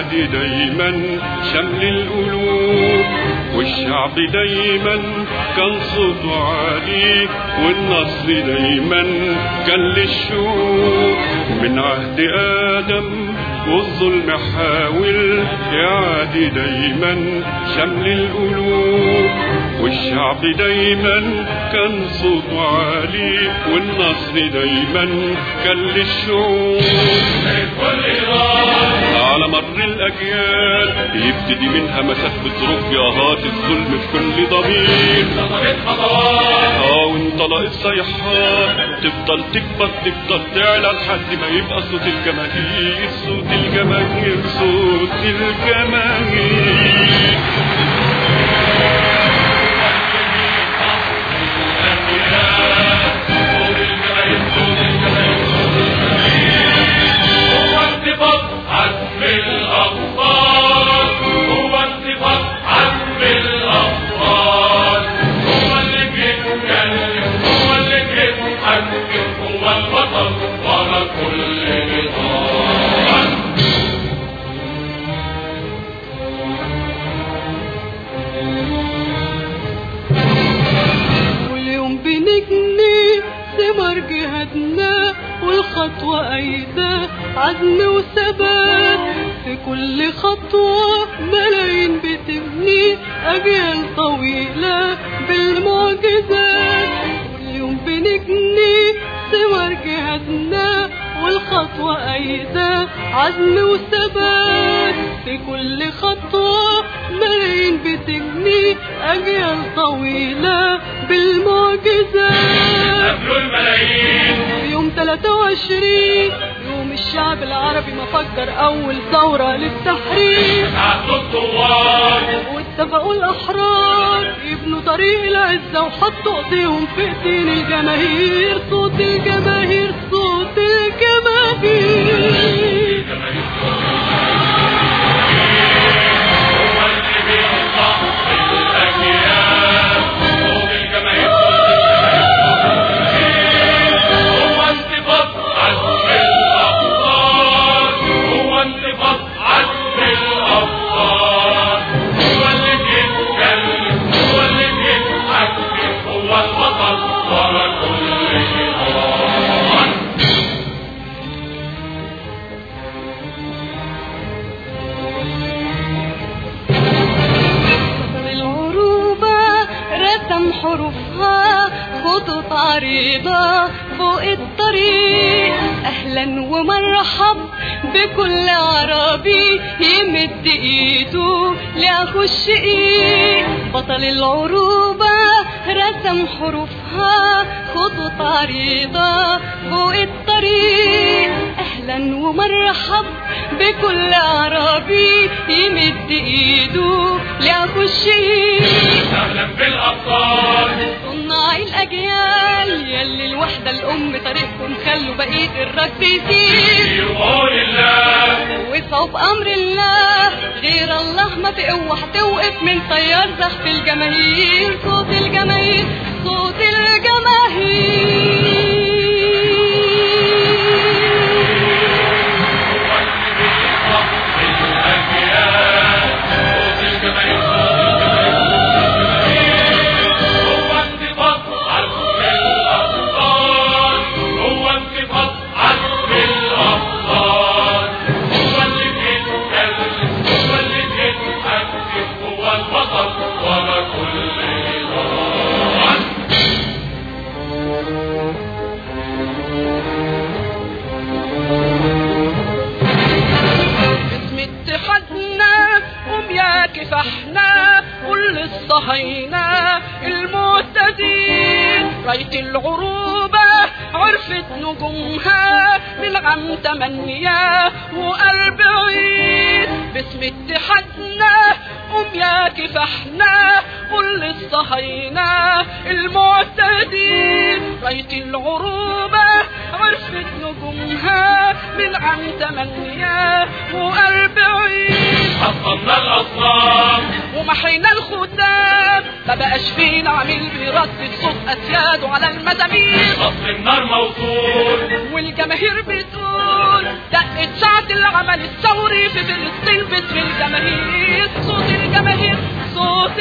يعادي دايما شمل القلوب والشعب دايما كان صوته عالي والنصر دايما كان للشوق من عهد آدم والظلم حاول يعادي دايما شمل القلوب والشعب دايما كان صوته عالي والنصر دايما كان للشعوب على مر الأجيال يبتدي منها مسافة بظروف ياهات الظلم في كل ضمير اه وانطلق الصيحات تفضل تكبر تفضل تعلى لحد ما يبقى صوت الجماهير صوت الجماهير صوت الجماهير هو انتفاض عزم الأبطال هو انتفاض عزم الأبطال هو اللي بيتكلم هو اللي بيتحكم هو البطل ورا كل نضال واليوم بنجني ثمر جهادنا والخطوة أيدة عزم وثبات في كل خطوة ملايين بتبني أجيال طويلة بالمعجزات واليوم بنجني ثمر جهادنا والخطوة أيدة عزم وثبات في كل خطوة ملايين بتبني أجيال طويلة بالمعجزات قبلوا الملايين في يوم 23 يوم الشعب العربي ما فكر أول ثورة للتحرير عدوا الثوار واتفقوا الأحرار يبنوا طريق العزة وحطوا ايديهم في ايدين الجماهير صوت الجماهير صوت الجماهير هو اللي بينصح الأجيال صوت الجماهير هو انتفاض عزم الأبطال هو انتفاض عزم الأبطال هو اللي بيتكلم هو اللي بيتحكم هو البطل ورا كل نضال العروبة رسم حروفها خطوط عريضة فوق الطريق أهلا ومرحب بكل عربي يمد إيده لأخو الشقيق بطل العروبة رسم حروفها خطوط عريضة فوق الطريق أهلا ومرحب بكل عربي يمد إيده لأخو الشقيق أهلا بالأبطال صناع الأجيال يلي الوحدة الأم طريقكم خلوا بقية الركض يسير يقول الله وقفوا بأمر الله غير الله ما في قوة هتوقف من طيار زخف الجماهير صوت الجماهير صوت الجماهير هو انتفاض عزم الأبطال هو انتفاض عزم الأبطال هو اللي بيتكلم هو اللي بيتحكم هو البطل ورا كل نضال اسم اتحادنا قوم يا كفاحنا قول للصهاينة المهتدين راية العروبة عرفت نجومها من عام تمانية وأربعين باسم اتحادنا قوم يا كفاحنا قول للصهاينة المعتدين راية العروبة عرفت نجومها من عام تمانية وأربعين حطمنا الأصنام ومحينا الختام ما بقاش فينا عميل بيردد صوت اسياده على المزامير قصر النار موصول والجماهير بتقول دقت ساعة العمل الثوري في فلسطين باسم الجماهير صوت الجماهير صوت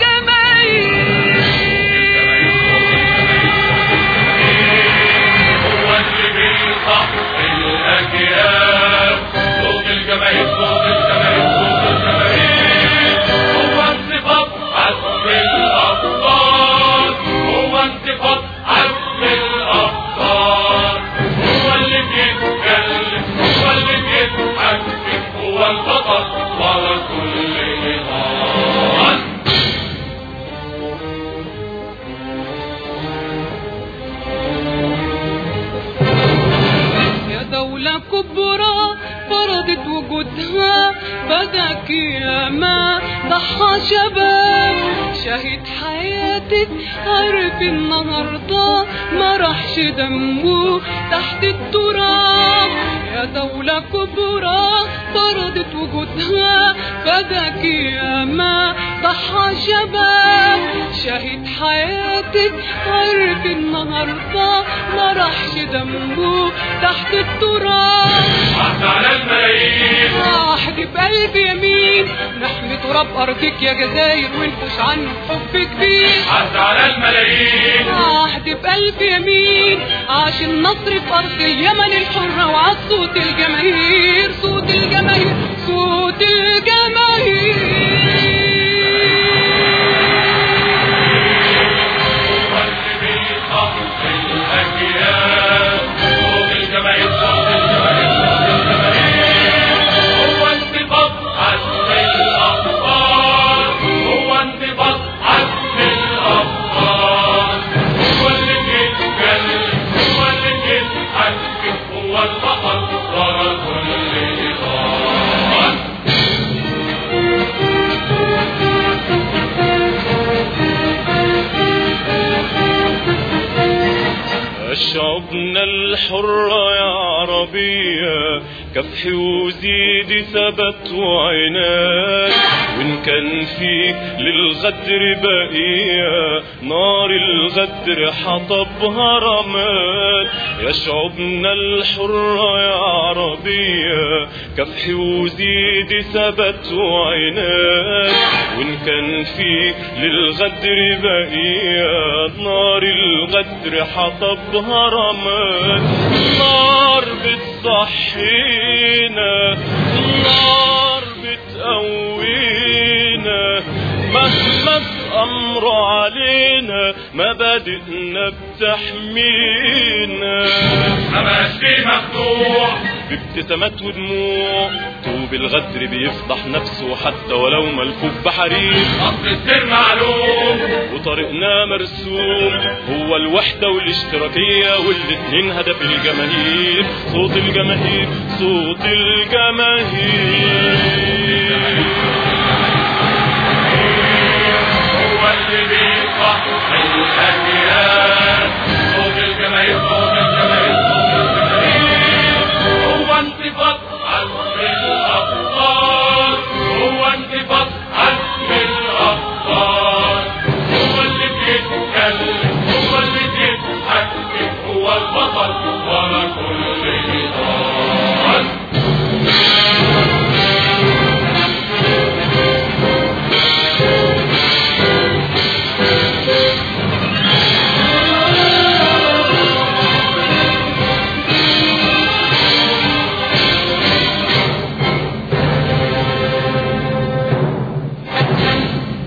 الجماهير هو اللي بيصح الأجيال صوت الجماهير صوت الجماهير صوت الجماهير هو انتفاض عزم الأبطال هو انتفاض عزم الأبطال هو اللي بيتكلم هو اللي بيتحكم هو البطل ورا كل نضال يا دولة كبرى فرضت وجودها بدك يا ما ضحى شباب شهيد حياتك عارف النهاردة ما راحش دمه تحت التراب يا دولة كبرى فرضت وجودها بدك يا ما ضحى شباب شهيد حياتك عارف النهاردة ما راحش دمه تحت التراب عهد على الملايين احد بقلبي يمين نحمي تراب ارضك يا جزاير ونفوش عنه حب كبير عهد على الملايين عهد بقلبي يمين عاش النصر في ارض اليمن الحرة وعاد صوت الجماهير صوت الجماهير صوت الجماهير واللي بيخاف الأجيال صوت الجماهير صوت الجماهير صوت الجماهير هو انتفاض عزم الأبطال هو انتفاض عزم الأبطال هو اللي بيتكلم هو اللي بيتحكم هو البطل ورا كل نضال شعبنا الحرة يا عربية كفح وزيد ثبت وعناد وإن كان فيك للغدر بقية نار الغدر حطبها رماد يا شعبنا الحرة يا عربية كفح وزيد ثبت وعناد وإن كان فيك للغدر بقية نار الغدر حطبها رماد نار بتصحينا نار بتقوينا مهما الأمر علينا مبادئنا بتحمينا مبقاش فيه مفتوح بابتسامات ودموع طوب الغدر بيفضح نفسه حتى ولو ملفوف بحرير أصل السر معلوم وطريقنا مرسوم هو الوحدة والاشتراكية والاتنين هدف الجماهير صوت الجماهير صوت الجماهير